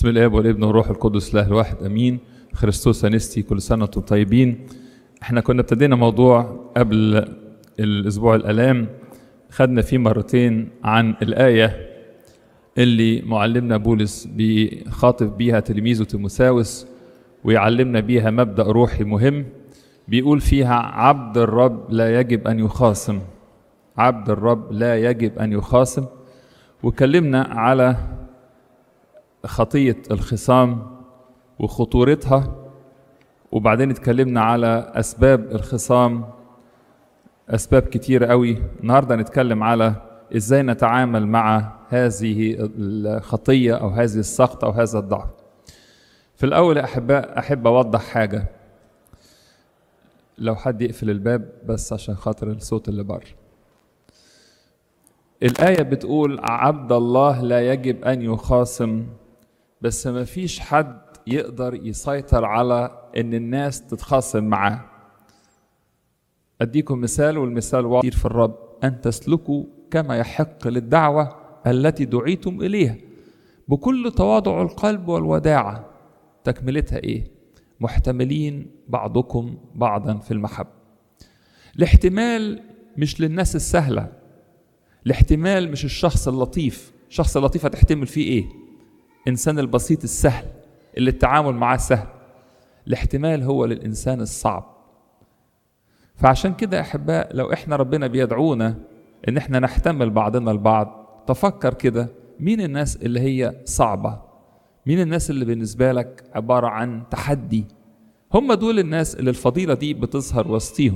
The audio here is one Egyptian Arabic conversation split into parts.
بسم الاب والابن والروح القدس الله الواحد امين خريستوس انستي كل سنه وانتم طيبين احنا كنا ابتدينا موضوع قبل الاسبوع الالام خدنا فيه مرتين عن الايه اللي معلمنا بولس بيخاطب بيها تلميذه تيموساوس ويعلمنا بيها مبدا روحي مهم بيقول فيها عبد الرب لا يجب ان يخاصم عبد الرب لا يجب ان يخاصم وكلمنا على خطيه الخصام وخطورتها وبعدين اتكلمنا على اسباب الخصام اسباب كتيره قوي النهارده نتكلم على ازاي نتعامل مع هذه الخطيه او هذه السقطه او هذا الضعف في الاول يا احباء احب اوضح حاجه لو حد يقفل الباب بس عشان خاطر الصوت اللي بره الآية بتقول عبد الله لا يجب أن يخاصم بس ما فيش حد يقدر يسيطر على إن الناس تتخاصم معاه أديكم مثال والمثال واضح في الرب أن تسلكوا كما يحق للدعوة التي دعيتم إليها بكل تواضع القلب والوداعة تكملتها إيه؟ محتملين بعضكم بعضا في المحبة الاحتمال مش للناس السهلة الاحتمال مش الشخص اللطيف الشخص اللطيف هتحتمل فيه ايه انسان البسيط السهل اللي التعامل معاه سهل الاحتمال هو للانسان الصعب فعشان كده يا احباء لو احنا ربنا بيدعونا ان احنا نحتمل بعضنا البعض تفكر كده مين الناس اللي هي صعبه مين الناس اللي بالنسبه لك عباره عن تحدي هم دول الناس اللي الفضيله دي بتظهر وسطيهم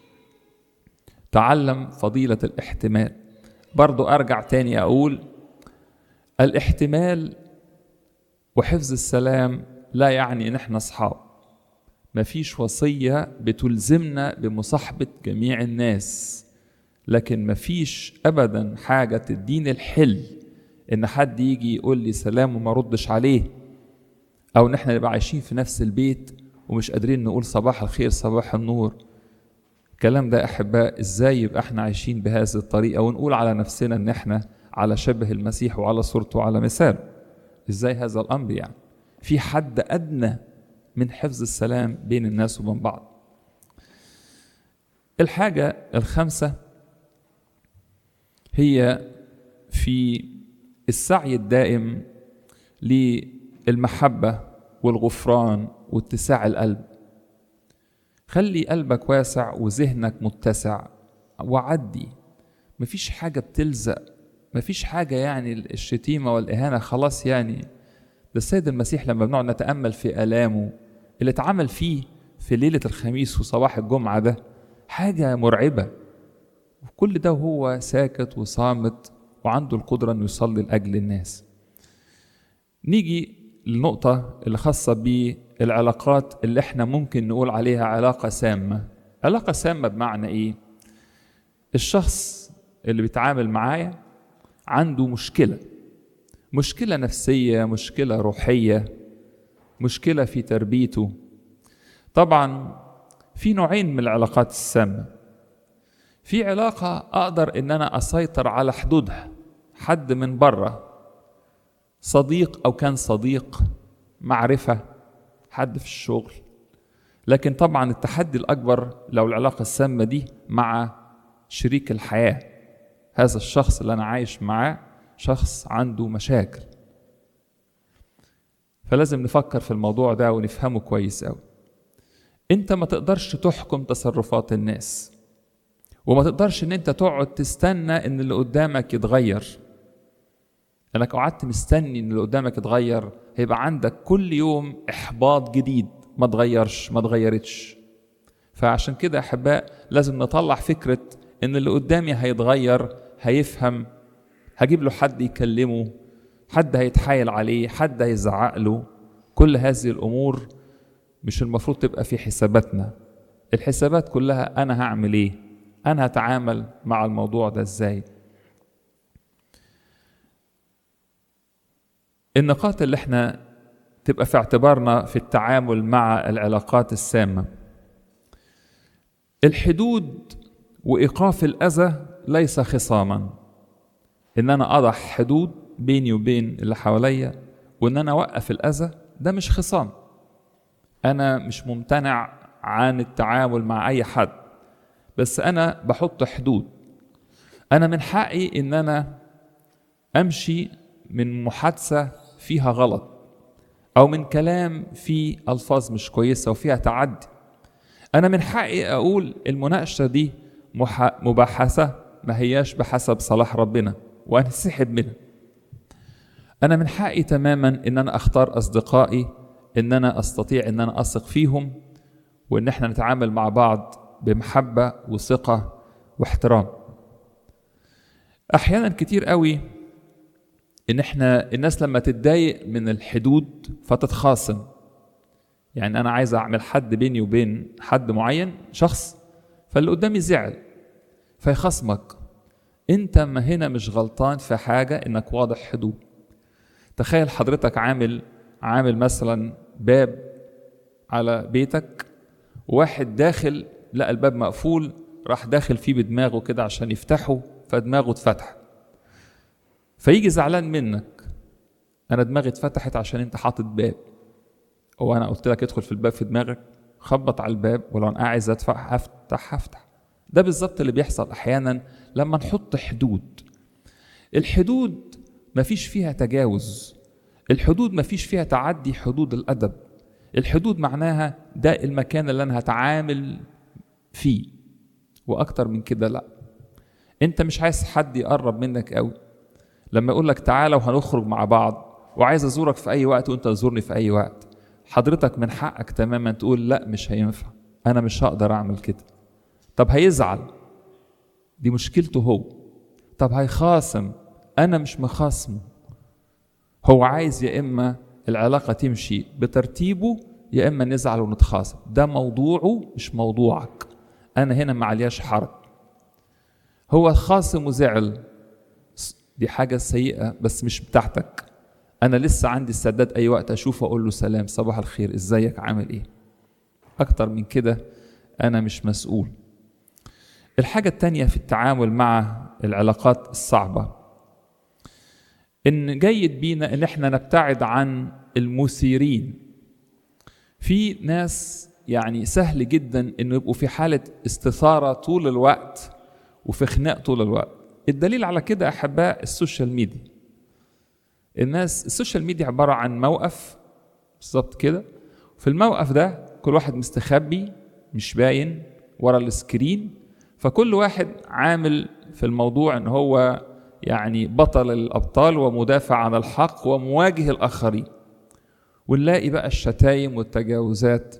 تعلم فضيله الاحتمال برضو ارجع تاني اقول الاحتمال وحفظ السلام لا يعني ان احنا اصحاب مفيش وصيه بتلزمنا بمصاحبه جميع الناس لكن مفيش ابدا حاجه تديني الحل ان حد يجي يقول لي سلام وما ردش عليه او ان احنا نبقى عايشين في نفس البيت ومش قادرين نقول صباح الخير صباح النور الكلام ده احباء ازاي يبقى احنا عايشين بهذه الطريقه ونقول على نفسنا ان احنا على شبه المسيح وعلى صورته وعلى مثاله ازاي هذا الامر يعني في حد ادنى من حفظ السلام بين الناس وبين بعض الحاجه الخامسه هي في السعي الدائم للمحبه والغفران واتساع القلب خلي قلبك واسع وذهنك متسع وعدي مفيش حاجة بتلزق مفيش حاجة يعني الشتيمة والإهانة خلاص يعني ده السيد المسيح لما بنقعد نتأمل في آلامه اللي اتعمل فيه في ليلة الخميس وصباح الجمعة ده حاجة مرعبة وكل ده وهو ساكت وصامت وعنده القدرة أنه يصلي لأجل الناس نيجي للنقطة اللي خاصة بالعلاقات اللي احنا ممكن نقول عليها علاقة سامة علاقة سامة بمعنى ايه الشخص اللي بيتعامل معايا عنده مشكلة مشكلة نفسية مشكلة روحية مشكلة في تربيته طبعا في نوعين من العلاقات السامة في علاقة أقدر إن أنا أسيطر على حدودها حد من بره صديق او كان صديق معرفه حد في الشغل لكن طبعا التحدي الاكبر لو العلاقه السامه دي مع شريك الحياه هذا الشخص اللي انا عايش معاه شخص عنده مشاكل فلازم نفكر في الموضوع ده ونفهمه كويس قوي انت ما تقدرش تحكم تصرفات الناس وما تقدرش ان انت تقعد تستنى ان اللي قدامك يتغير لانك قعدت مستني ان اللي قدامك يتغير هيبقى عندك كل يوم احباط جديد ما تغيرش ما تغيرتش فعشان كده احباء لازم نطلع فكره ان اللي قدامي هيتغير هيفهم هجيب له حد يكلمه حد هيتحايل عليه حد هيزعق له كل هذه الامور مش المفروض تبقى في حساباتنا الحسابات كلها انا هعمل ايه انا هتعامل مع الموضوع ده ازاي النقاط اللي احنا تبقى في اعتبارنا في التعامل مع العلاقات السامة الحدود وإيقاف الأذى ليس خصاما إن أنا أضع حدود بيني وبين اللي حواليا وان انا اوقف الاذى ده مش خصام انا مش ممتنع عن التعامل مع اي حد بس انا بحط حدود انا من حقي ان انا امشي من محادثه فيها غلط او من كلام فيه الفاظ مش كويسه وفيها تعدي انا من حقي اقول المناقشه دي مح... مباحثه ما هياش بحسب صلاح ربنا وانسحب منها انا من حقي تماما ان انا اختار اصدقائي ان انا استطيع ان انا اثق فيهم وان احنا نتعامل مع بعض بمحبه وثقه واحترام احيانا كتير قوي ان احنا الناس لما تتضايق من الحدود فتتخاصم يعني انا عايز اعمل حد بيني وبين حد معين شخص فاللي قدامي زعل فيخصمك انت ما هنا مش غلطان في حاجه انك واضح حدود تخيل حضرتك عامل عامل مثلا باب على بيتك واحد داخل لقى الباب مقفول راح داخل فيه بدماغه كده عشان يفتحه فدماغه اتفتح فيجي زعلان منك انا دماغي اتفتحت عشان انت حاطط باب هو انا قلت لك ادخل في الباب في دماغك خبط على الباب ولو انا عايز ادفع هفتح هفتح ده بالظبط اللي بيحصل احيانا لما نحط حدود الحدود مفيش فيها تجاوز الحدود مفيش فيها تعدي حدود الادب الحدود معناها ده المكان اللي انا هتعامل فيه واكتر من كده لا انت مش عايز حد يقرب منك قوي لما يقول لك تعالى وهنخرج مع بعض وعايز ازورك في اي وقت وانت تزورني في اي وقت حضرتك من حقك تماما تقول لا مش هينفع انا مش هقدر اعمل كده طب هيزعل دي مشكلته هو طب هيخاصم انا مش مخاصمه هو عايز يا اما العلاقه تمشي بترتيبه يا اما نزعل ونتخاصم ده موضوعه مش موضوعك انا هنا ما علياش حرج هو خاصم وزعل دي حاجه سيئه بس مش بتاعتك انا لسه عندي استعداد اي وقت اشوفه اقول له سلام صباح الخير ازيك عامل ايه اكتر من كده انا مش مسؤول الحاجة التانية في التعامل مع العلاقات الصعبة إن جيد بينا إن إحنا نبتعد عن المثيرين في ناس يعني سهل جدا إنه يبقوا في حالة استثارة طول الوقت وفي خناق طول الوقت الدليل على كده أحباء السوشيال ميديا الناس السوشيال ميديا عبارة عن موقف بالظبط كده في الموقف ده كل واحد مستخبي مش باين ورا السكرين فكل واحد عامل في الموضوع ان هو يعني بطل الابطال ومدافع عن الحق ومواجه الاخرين ونلاقي بقى الشتايم والتجاوزات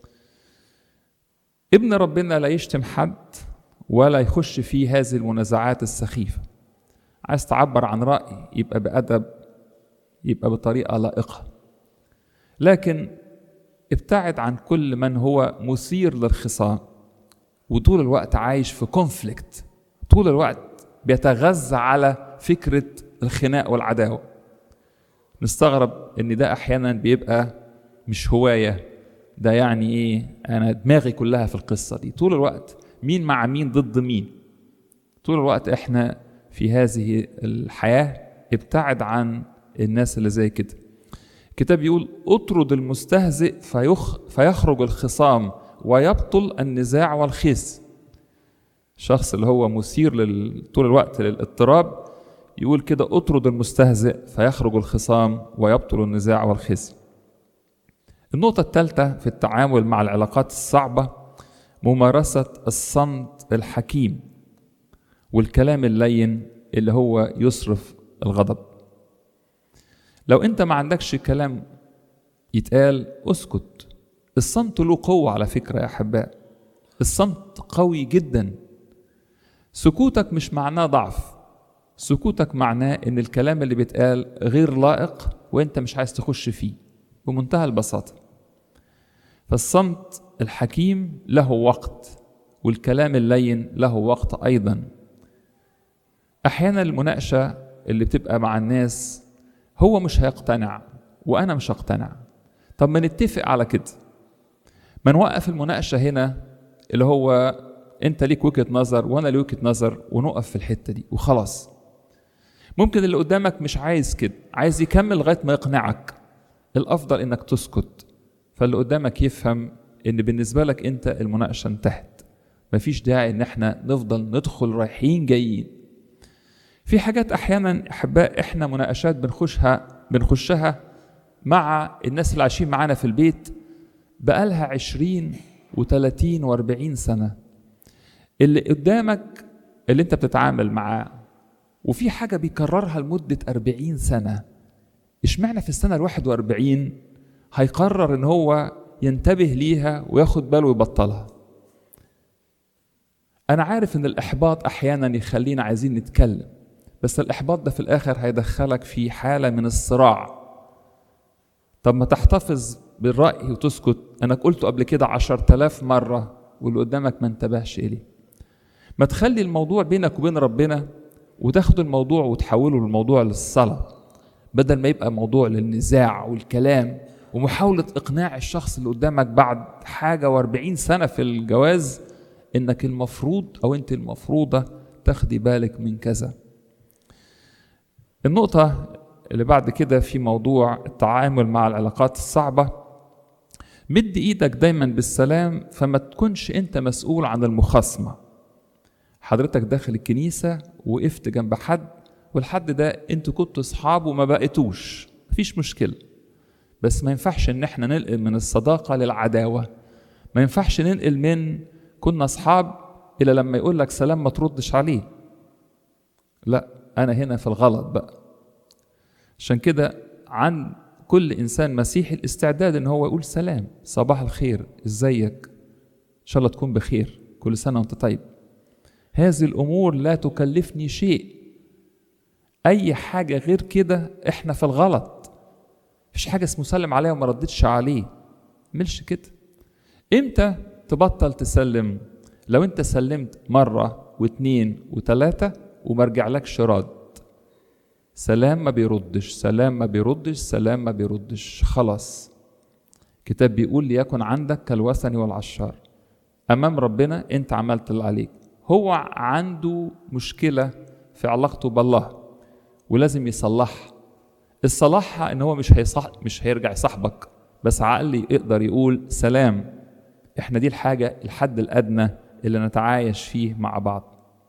ابن ربنا لا يشتم حد ولا يخش في هذه المنازعات السخيفه عايز تعبر عن راي يبقى بادب يبقى بطريقه لائقه لكن ابتعد عن كل من هو مثير للخصام وطول الوقت عايش في كونفليكت طول الوقت بيتغذى على فكرة الخناق والعداوة نستغرب ان ده احيانا بيبقى مش هواية ده يعني ايه انا دماغي كلها في القصة دي طول الوقت مين مع مين ضد مين طول الوقت احنا في هذه الحياة ابتعد عن الناس اللي زي كده الكتاب يقول اطرد المستهزئ فيخ فيخرج الخصام ويبطل النزاع والخس الشخص اللي هو مثير لل... طول الوقت للاضطراب يقول كده اطرد المستهزئ فيخرج الخصام ويبطل النزاع والخس النقطة الثالثة في التعامل مع العلاقات الصعبة ممارسة الصمت الحكيم والكلام اللين اللي هو يصرف الغضب لو انت ما عندكش كلام يتقال اسكت الصمت له قوة على فكرة يا أحباء الصمت قوي جدا سكوتك مش معناه ضعف سكوتك معناه ان الكلام اللي بيتقال غير لائق وانت مش عايز تخش فيه بمنتهى البساطة فالصمت الحكيم له وقت والكلام اللين له وقت أيضا أحيانا المناقشة اللي بتبقى مع الناس هو مش هيقتنع وأنا مش هقتنع طب ما نتفق على كده ما نوقف المناقشة هنا اللي هو أنت ليك وجهة نظر وأنا لي وجهة نظر ونقف في الحتة دي وخلاص ممكن اللي قدامك مش عايز كده عايز يكمل لغايه ما يقنعك الافضل انك تسكت فاللي قدامك يفهم ان بالنسبه لك انت المناقشه انتهت مفيش داعي ان احنا نفضل ندخل رايحين جايين في حاجات احيانا احباء احنا مناقشات بنخشها بنخشها مع الناس اللي عايشين معانا في البيت بقالها عشرين وتلاتين واربعين سنة اللي قدامك اللي انت بتتعامل معاه وفي حاجة بيكررها لمدة أربعين سنة اشمعنى في السنة الواحد وأربعين هيقرر ان هو ينتبه ليها وياخد باله ويبطلها أنا عارف إن الإحباط أحيانا يخلينا عايزين نتكلم بس الإحباط ده في الآخر هيدخلك في حالة من الصراع طب ما تحتفظ بالرأي وتسكت أنا قلته قبل كده عشر تلاف مرة واللي قدامك ما انتبهش إليه ما تخلي الموضوع بينك وبين ربنا وتاخد الموضوع وتحوله للموضوع للصلاة بدل ما يبقى موضوع للنزاع والكلام ومحاولة إقناع الشخص اللي قدامك بعد حاجة واربعين سنة في الجواز إنك المفروض أو أنت المفروضة تاخدي بالك من كذا النقطة اللي بعد كده في موضوع التعامل مع العلاقات الصعبة مد ايدك دايما بالسلام فما تكونش انت مسؤول عن المخاصمة حضرتك داخل الكنيسة وقفت جنب حد والحد ده انتوا كنتوا اصحاب وما بقيتوش مفيش مشكلة بس ما ينفعش ان احنا ننقل من الصداقة للعداوة ما ينفعش ننقل من كنا اصحاب الى لما يقول لك سلام ما تردش عليه لا انا هنا في الغلط بقى عشان كده عن كل انسان مسيحي الاستعداد ان هو يقول سلام صباح الخير ازيك ان شاء الله تكون بخير كل سنه وانت طيب هذه الامور لا تكلفني شيء اي حاجه غير كده احنا في الغلط مفيش حاجه اسمه سلم عليا وما ردتش عليه ملش كده امتى تبطل تسلم لو انت سلمت مره واثنين وثلاثه وما رجعلكش رد سلام ما بيردش سلام ما بيردش سلام ما بيردش خلاص كتاب بيقول ليكن عندك كالوثني والعشار امام ربنا انت عملت اللي عليك هو عنده مشكله في علاقته بالله ولازم يصلحها الصلاحها ان هو مش هيصح مش هيرجع يصاحبك بس عقل يقدر يقول سلام احنا دي الحاجه الحد الادنى اللي نتعايش فيه مع بعض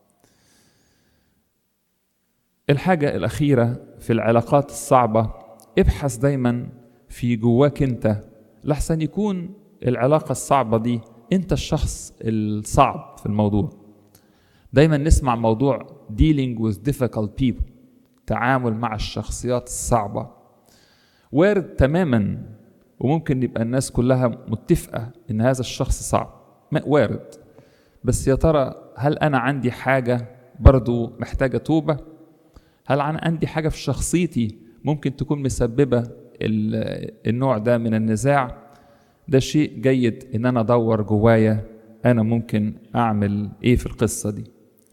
الحاجة الأخيرة في العلاقات الصعبة ابحث دايما في جواك أنت لحسن يكون العلاقة الصعبة دي أنت الشخص الصعب في الموضوع دايما نسمع موضوع dealing with difficult people تعامل مع الشخصيات الصعبة وارد تماما وممكن يبقى الناس كلها متفقة إن هذا الشخص صعب وارد بس يا ترى هل أنا عندي حاجة برضو محتاجة توبة هل عندي حاجة في شخصيتي ممكن تكون مسببة النوع ده من النزاع ده شيء جيد ان انا ادور جوايا انا ممكن اعمل ايه في القصة دي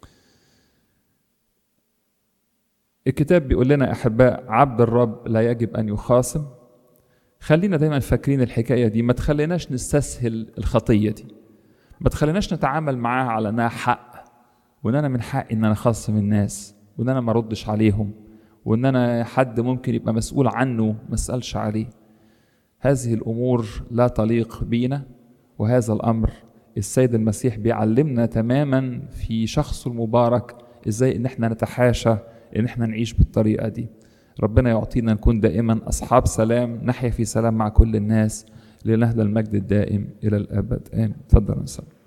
الكتاب بيقول لنا احباء عبد الرب لا يجب ان يخاصم خلينا دايما فاكرين الحكايه دي ما تخليناش نستسهل الخطيه دي ما تخليناش نتعامل معاها على انها حق وان انا من حقي ان انا اخاصم الناس وان انا ما اردش عليهم وان انا حد ممكن يبقى مسؤول عنه ما اسالش عليه هذه الامور لا تليق بينا وهذا الامر السيد المسيح بيعلمنا تماما في شخصه المبارك ازاي ان احنا نتحاشى ان احنا نعيش بالطريقه دي ربنا يعطينا نكون دائما اصحاب سلام نحيا في سلام مع كل الناس لنهدى المجد الدائم الى الابد امين تفضل نصلي